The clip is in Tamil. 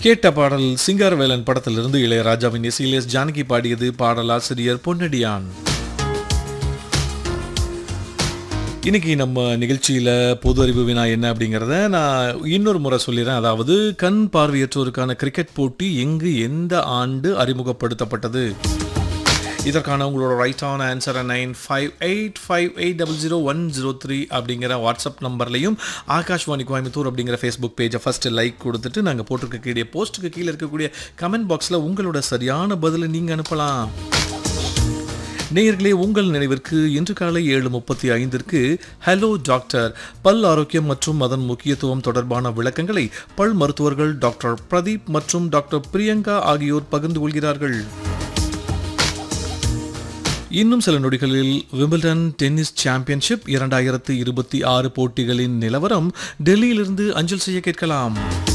கேட்ட பாடல் சிங்காரவேலன் படத்திலிருந்து இளையராஜாவின் இசையில் எஸ் ஜானகி பாடியது பாடலாசிரியர் பொன்னடியான் இன்னைக்கு நம்ம நிகழ்ச்சியில் பொது அறிவு வினா என்ன அப்படிங்கிறத நான் இன்னொரு முறை சொல்லிடுறேன் அதாவது கண் பார்வையற்றோருக்கான கிரிக்கெட் போட்டி எங்கு எந்த ஆண்டு அறிமுகப்படுத்தப்பட்டது இதற்கான உங்களோட ரைட்டான ஆன்சரை nine five eight five eight double zero one zero three அப்படிங்கிற வாட்ஸ்அப் நம்பர்லையும் ஆகாஷ்வாணி கோயம்புத்தூர் அப்படிங்கிற ஃபேஸ்புக் பேஜை ஃபஸ்ட்டு லைக் கொடுத்துட்டு நாங்கள் போட்டிருக்கக்கூடிய போஸ்ட்டுக்கு கீழே இருக்கக்கூடிய கமெண்ட் பாக்ஸில் உங்களோட சரியான பதிலை நீங்கள் அனுப்பலாம் நேயர்களே உங்கள் நினைவிற்கு இன்று காலை ஏழு முப்பத்தி ஐந்திற்கு ஹலோ டாக்டர் பல் ஆரோக்கியம் மற்றும் அதன் முக்கியத்துவம் தொடர்பான விளக்கங்களை பல் மருத்துவர்கள் டாக்டர் பிரதீப் மற்றும் டாக்டர் பிரியங்கா ஆகியோர் பகிர்ந்து கொள்கிறார்கள் இன்னும் சில நொடிகளில் விம்பிள்டன் டென்னிஸ் சாம்பியன்ஷிப் இரண்டாயிரத்து இருபத்தி ஆறு போட்டிகளின் நிலவரம் டெல்லியிலிருந்து அஞ்சல் செய்ய கேட்கலாம்